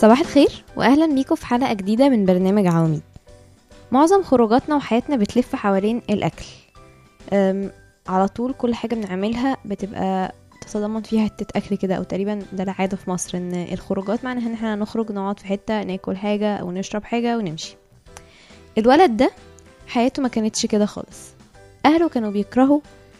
صباح الخير واهلا بيكم في حلقه جديده من برنامج عواميد معظم خروجاتنا وحياتنا بتلف حوالين الاكل أم، على طول كل حاجه بنعملها بتبقى تتضمن فيها حته اكل كده او تقريبا ده العاده في مصر ان الخروجات معناها ان احنا نخرج نقعد في حته ناكل حاجه او نشرب حاجه ونمشي الولد ده حياته ما كانتش كده خالص اهله كانوا بيكرهوا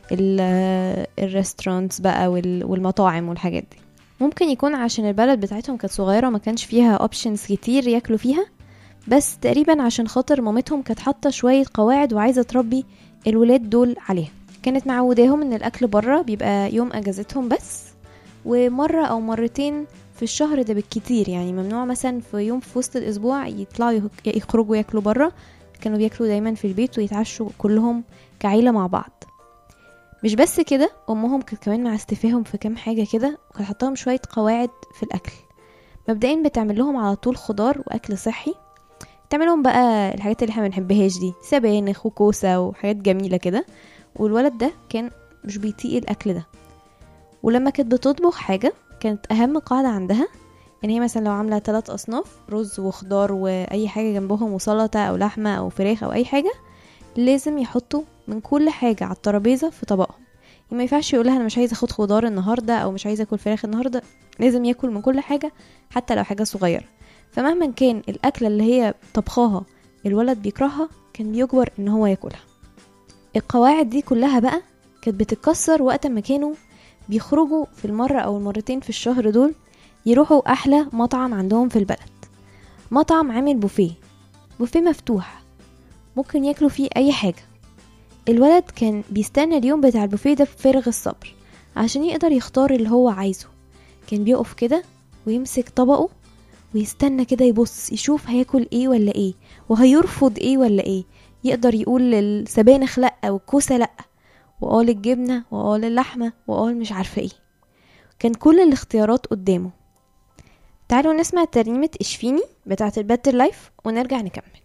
الريستورانتس بقى وال- والمطاعم والحاجات دي ممكن يكون عشان البلد بتاعتهم كانت صغيرة وما كانش فيها اوبشنز كتير ياكلوا فيها بس تقريبا عشان خاطر مامتهم كانت حاطة شوية قواعد وعايزة تربي الولاد دول عليها كانت معوداهم ان الاكل بره بيبقى يوم اجازتهم بس ومرة او مرتين في الشهر ده بالكتير يعني ممنوع مثلا في يوم في وسط الاسبوع يطلعوا يخ- يخرجوا ياكلوا بره كانوا بياكلوا دايما في البيت ويتعشوا كلهم كعيلة مع بعض مش بس كده امهم كانت كمان مع استفاهم في كام حاجه كده وكانت حطاهم شويه قواعد في الاكل مبدئيا بتعمل لهم على طول خضار واكل صحي تعمل لهم بقى الحاجات اللي احنا ما بنحبهاش دي سبانخ وكوسه وحاجات جميله كده والولد ده كان مش بيطيق الاكل ده ولما كانت بتطبخ حاجه كانت اهم قاعده عندها ان هي مثلا لو عامله ثلاث اصناف رز وخضار واي حاجه جنبهم وسلطه او لحمه او فراخ او اي حاجه لازم يحطوا من كل حاجه على الترابيزه في طبقهم يعني ما ينفعش يقولها انا مش عايزه اخد خضار النهارده او مش عايزه اكل فراخ النهارده لازم ياكل من كل حاجه حتى لو حاجه صغيره فمهما كان الاكله اللي هي طبخاها الولد بيكرهها كان بيجبر ان هو ياكلها القواعد دي كلها بقى كانت بتتكسر وقت ما كانوا بيخرجوا في المره او المرتين في الشهر دول يروحوا احلى مطعم عندهم في البلد مطعم عامل بوفيه بوفيه مفتوح ممكن ياكلوا فيه اي حاجه الولد كان بيستنى اليوم بتاع البوفيه ده بفارغ الصبر عشان يقدر يختار اللي هو عايزه كان بيقف كده ويمسك طبقه ويستنى كده يبص يشوف هياكل ايه ولا ايه وهيرفض ايه ولا ايه يقدر يقول للسبانخ لا والكوسه لا واه للجبنه واه للحمه واه مش عارفه ايه كان كل الاختيارات قدامه تعالوا نسمع ترنيمة اشفيني بتاعة الباتر لايف ونرجع نكمل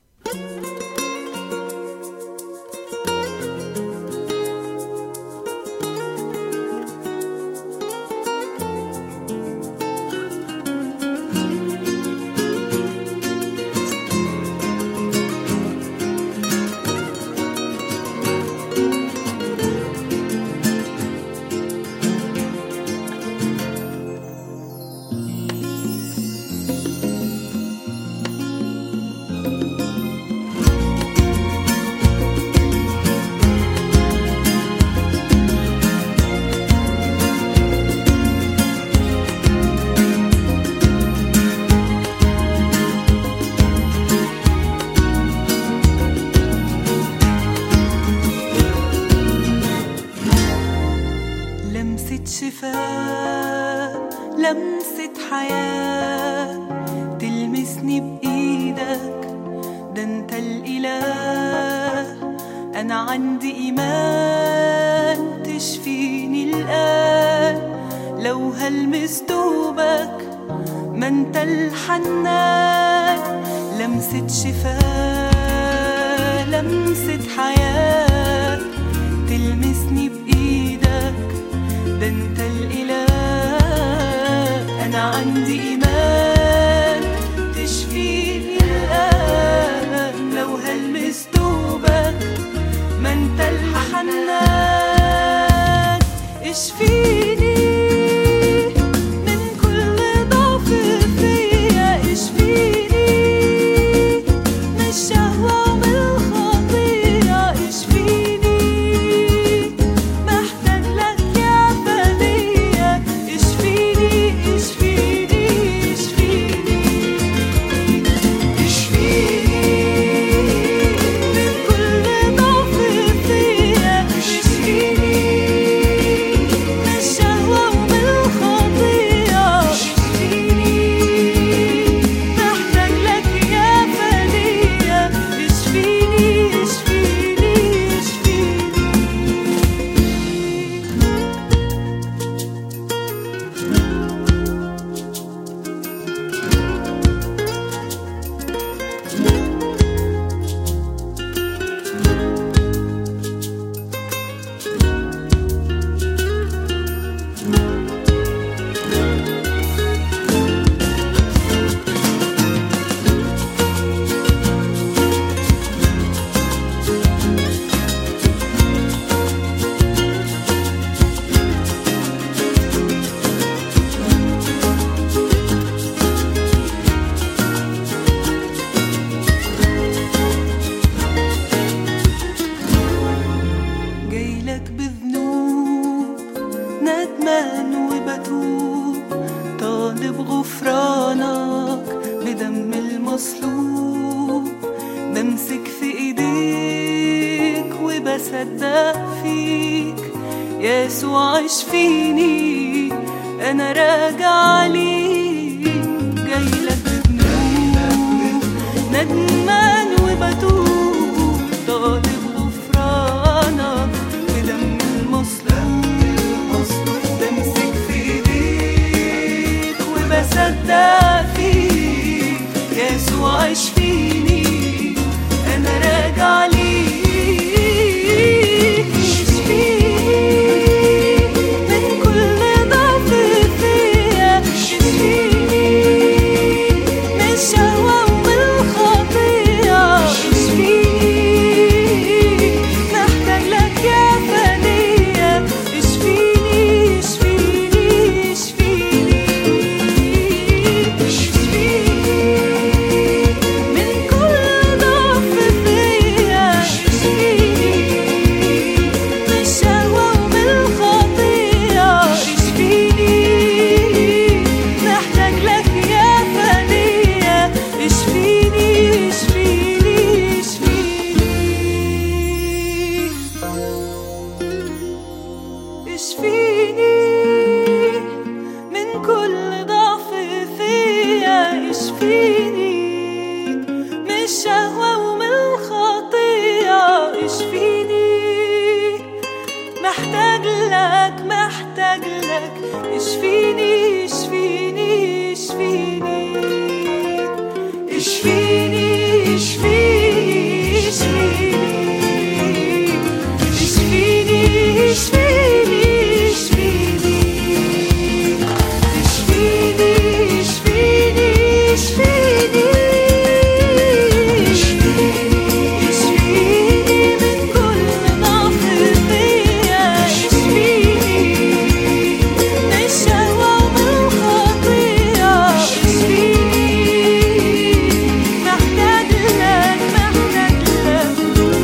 لمسة شفاء لمسة حياة تلمسني بإيدك ده انت الإله أنا عندي إيمان تشفيني الآن لو هلمس دوبك ما انت الحنان لمسة شفاء لمسة حياة تلمسني بإيدك ده انت الإله أنا عندي إيمان تشفيني الآن لو هلمس دوبك ما انت الحنان اشفيني من كل ضعف فيا اشفيني من الشهوة ومن بمسك في ايديك وبصدق فيك يسوع اشفيني انا راجع ليك جاي لك بذنوب ندمان وبتوب طالب غفرانك بدم المصلوب بمسك في ايديك وبصدق فيك يسوع اشفيني انا راجع ليك اشفيني من كل ضعف فيا اشفيني من الشهوة ومن الخطية اشفيني محتاج لك يا فدية اشفيني اشفيني اشفيني اشفيني من كل ضعف فيا اشفيني من الشهوة ومن الخطية اشفيني محتاج لك يا فدية اشفيني اشفيني اشفيني اشفيني من كل ضعف فيا اشفيني من الشهوة ومن الخطية اشفيني محتاج لك محتاج لك اشفيني اشفيني اشفيني اشفيني اشفيني اشفيني اشفيني اشفيني اشفيني اشفيني اشفيني اشفيني اشفيني من كل ضعف فيا اشفيني من الشهوة ومن الخطية اشفيني محتاج لك محتاج لك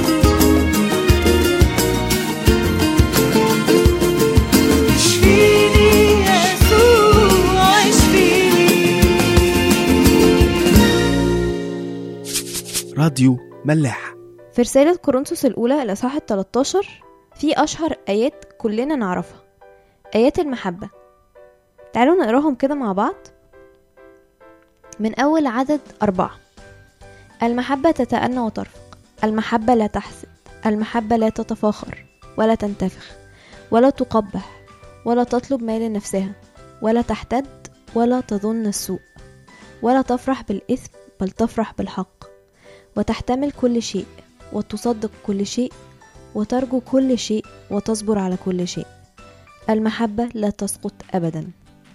اشفيني يسوع اشفيني راديو ملاح في رسالة كورنثوس الأولى الإصحاح ال 13 في أشهر آيات كلنا نعرفها آيات المحبة تعالوا نقراهم كده مع بعض من أول عدد أربعة المحبة تتأنى وترفق المحبة لا تحسد المحبة لا تتفاخر ولا تنتفخ ولا تقبح ولا تطلب ما لنفسها ولا تحتد ولا تظن السوء ولا تفرح بالإثم بل تفرح بالحق وتحتمل كل شيء وتصدق كل شيء وترجو كل شيء وتصبر على كل شيء المحبة لا تسقط أبدا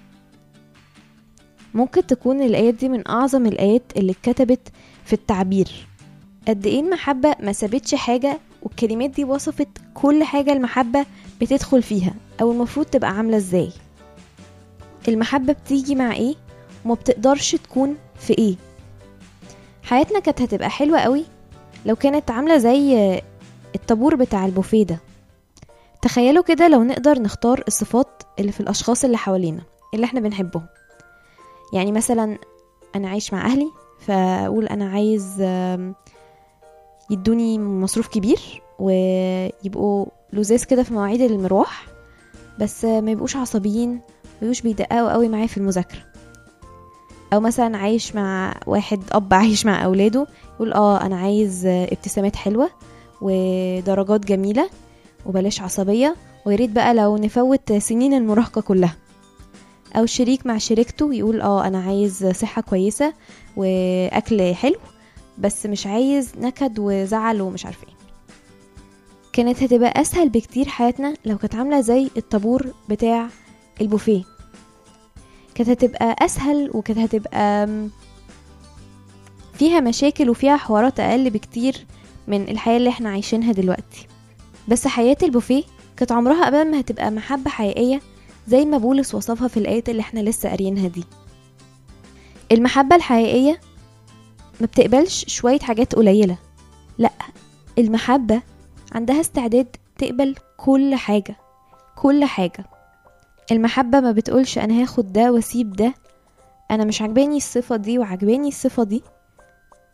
ممكن تكون الآيات دي من أعظم الآيات اللي اتكتبت في التعبير قد إيه المحبة ما سابتش حاجة والكلمات دي وصفت كل حاجة المحبة بتدخل فيها أو المفروض تبقى عاملة إزاي المحبة بتيجي مع إيه وما بتقدرش تكون في إيه حياتنا كانت هتبقى حلوة قوي لو كانت عاملة زي الطابور بتاع البوفيه ده تخيلوا كده لو نقدر نختار الصفات اللي في الأشخاص اللي حوالينا اللي احنا بنحبهم يعني مثلا أنا عايش مع أهلي فأقول أنا عايز آم، يدوني مصروف كبير ويبقوا لزاز كده في مواعيد المروح بس ما يبقوش عصبيين ما يبقوش بيدققوا قوي معايا في المذاكرة او مثلا عايش مع واحد اب عايش مع اولاده يقول اه انا عايز ابتسامات حلوه ودرجات جميله وبلاش عصبيه ويا ريت بقى لو نفوت سنين المراهقه كلها او شريك مع شريكته يقول اه انا عايز صحه كويسه واكل حلو بس مش عايز نكد وزعل ومش عارفه ايه كانت هتبقى اسهل بكتير حياتنا لو كانت عامله زي الطابور بتاع البوفيه كانت هتبقى اسهل وكانت هتبقى م، فيها مشاكل وفيها حوارات اقل بكتير من الحياه اللي احنا عايشينها دلوقتي بس حياه البوفيه كانت عمرها ابدا ما هتبقى محبه حقيقيه زي ما بولس وصفها في الايات اللي احنا لسه قاريينها دي المحبه الحقيقيه ما بتقبلش شويه حاجات قليله لا المحبه عندها استعداد تقبل كل حاجه كل حاجه المحبة ما بتقولش أنا هاخد ده واسيب ده أنا مش عجباني الصفة دي وعجباني الصفة دي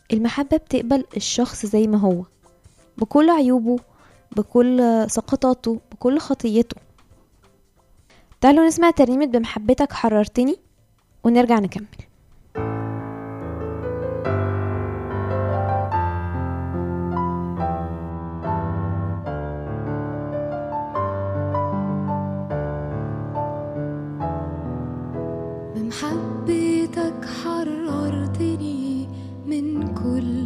المحبة بتقبل الشخص زي ما هو بكل عيوبه بكل سقطاته بكل خطيته تعالوا نسمع ترنيمة بمحبتك حررتني ونرجع نكمل بمحبتك حررتني من كل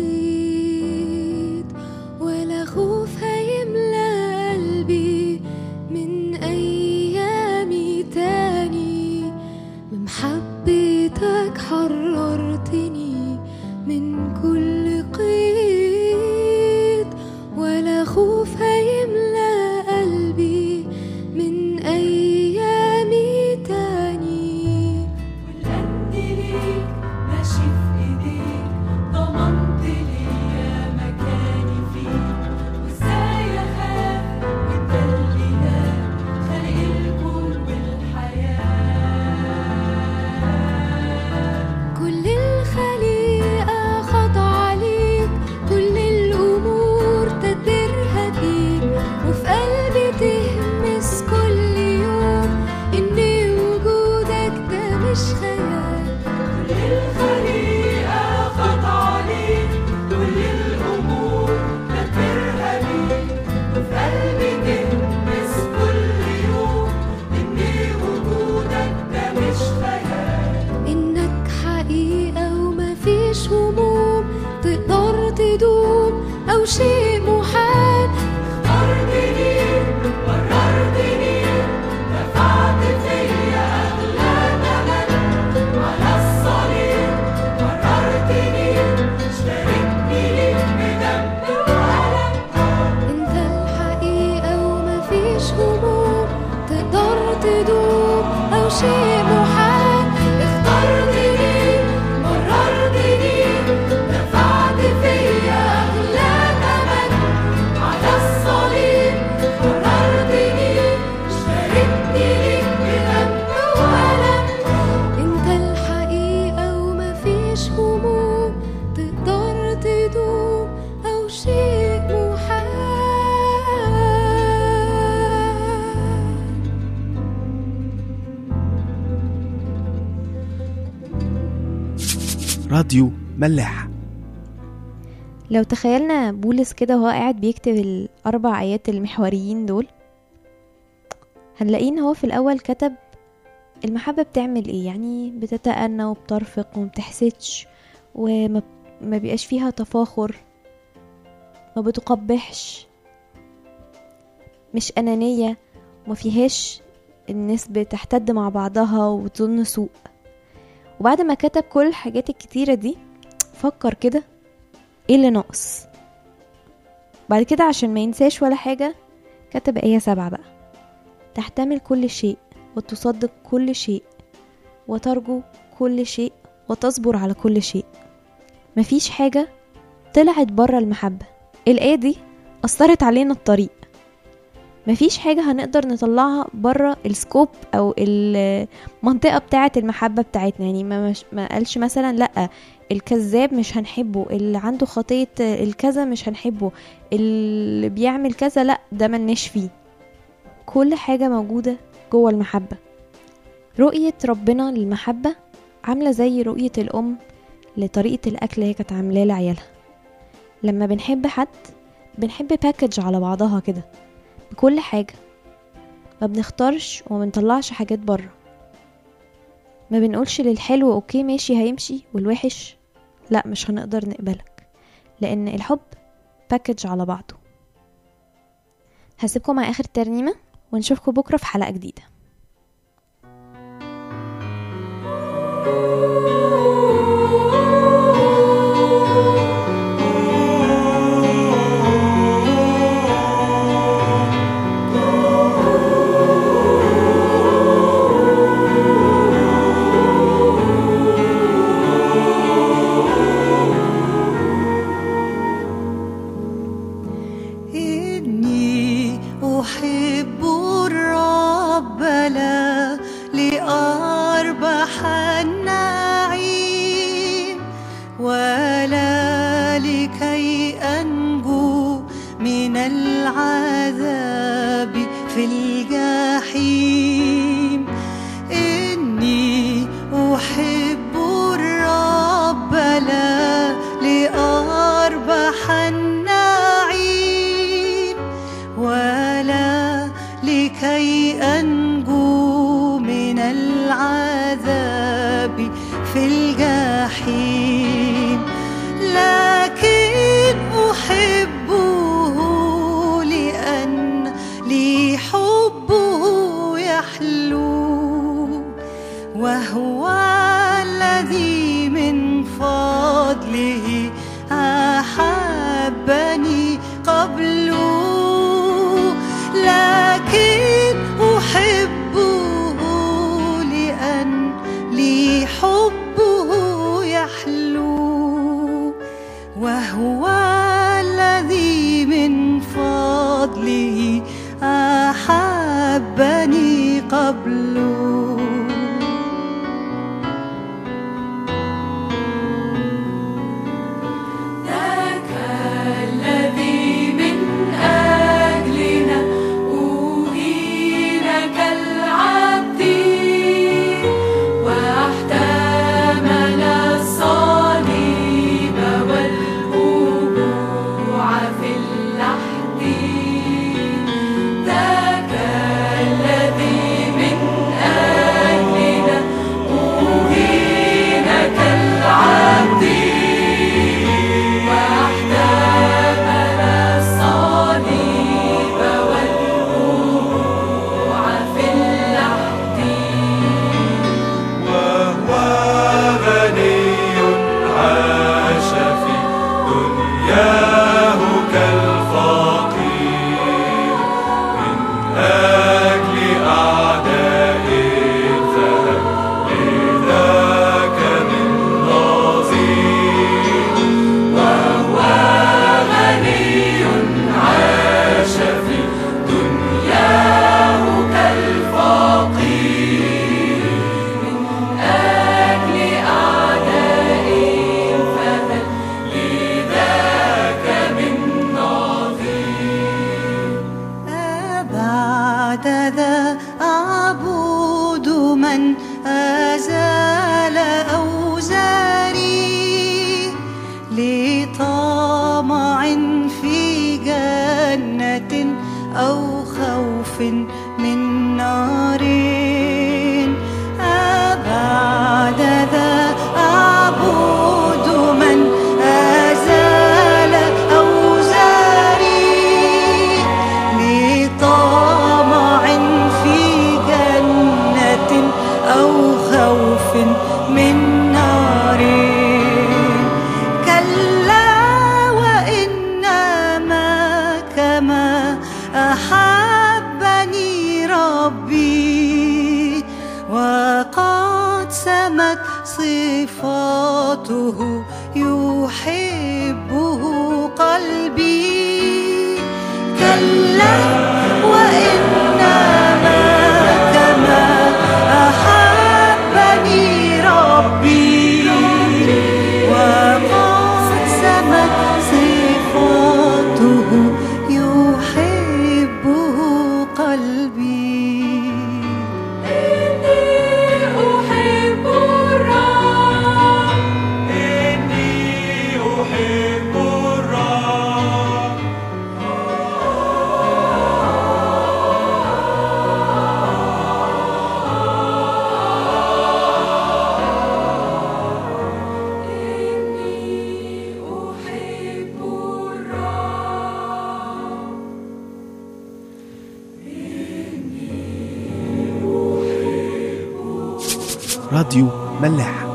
قيد ولا خوف هيملى قلبي من أيامي تاني بمحبتك حررتني من كل قيد ولا خوف هيملى قلبي من أيامي تاني والقد ليك ماشي في ايديك ضمنت ليا مكاني فيك وازاي اخاف وانت الاله خالق الكون والحياه كل الخليقة خاضعة ليك كل الأمور تدبيرها بيك وفي قلبي تهمس كل يوم إن وجودك ده مش خيال كل الخليقة خاضعة ليك كل الأمور تدبيرها بيك وفي قلبي تلمس كل يوم إن وجودك ده مش خيال إنك حقيقة ومفيش هموم تقدر تدوم أو شيء محال اخترتني قررتني دفعت فيا أغلى ثمن على الصليب قررتني اشتركني ليك بدم وألم انت الحقيقة ومفيش هموم تقدر تدوم او شيء محال اخترتني مررتني دفعت فيا أغلى ثمن على الصليب قررتني اشتركني ليك بدم وألم انت الحقيقة ومفيش هموم تقدر تدوم او شيء محال راديو ملاح لو تخيلنا بولس كده وهو قاعد بيكتب الأربع آيات المحوريين دول هنلاقيه إن هو في الأول كتب المحبة بتعمل إيه يعني بتتأنى وبترفق ومبتحسدش وما ما بيبقاش فيها تفاخر ما بتقبحش مش أنانية وما فيهاش الناس بتحتد مع بعضها وتظن سوء وبعد ما كتب كل الحاجات الكتيرة دي فكر كده ايه اللي ناقص بعد كده عشان ما ينساش ولا حاجة كتب آية سبعة بقى تحتمل كل شيء وتصدق كل شيء وترجو كل شيء وتصبر على كل شيء مفيش حاجة طلعت بره المحبة الآية دي أثرت علينا الطريق مفيش حاجة هنقدر نطلعها بره السكوب أو المنطقة بتاعة المحبة بتاعتنا يعني ما, مش ما قالش مثلا لأ الكذاب مش هنحبه اللي عنده خطية الكذا مش هنحبه اللي بيعمل كذا لأ ده ملناش فيه كل حاجة موجودة جوه المحبة رؤية ربنا للمحبة عاملة زي رؤية الأم لطريقة الأكل اللي هي كانت عاملاه لعيالها لما بنحب حد بنحب باكج على بعضها كده بكل حاجة ما بنختارش وما بنطلعش حاجات بره ما بنقولش للحلو اوكي ماشي هيمشي والوحش لا مش هنقدر نقبلك لان الحب باكج على بعضه هسيبكم مع اخر ترنيمة ونشوفكم بكرة في حلقة جديدة إني أحب الرب لكي أنجو من العذاب في الجحيم إني أحب الرب لا لأربح النعيم ولا لكي أنجو من العذاب في الجحيم لكن أحبه لأن لي حبه يحلو وهو الذي من فضله أحبني قبله لكن أحبه لأن لي حبه يحلو وهو الذي من فضله أحبني قبله ذاك الذي من أجلنا أهين كالعبد واحتمل الصليب والوقوع في اللحد ذاك الذي من أجلنا أهين كالعبد واحتمل الصليب والوقوع في اللحد وهو غني عاش في دنياه كالفقير من أجل أعداء الذهب لذاك من نظير وهو غني عاش في دنياه كالفقير أجل أعداء فهل لذاك من نظير بعد ذا أعبد من أزال أوزاري لطمع في جنة أو خوف من نار أبعد ذا أعبد من أزال أوزاري لطمع في جنة أو خوف من نار كلا وإنما كما أحبني ربي وقد سمت صفاته يحبه قلبي كلا وإنما كما أحبني ربي وقد سمت صفاته يحبه قلبي إني أحب الرب إني أحب الرب إني أحب الرب راديو ملاح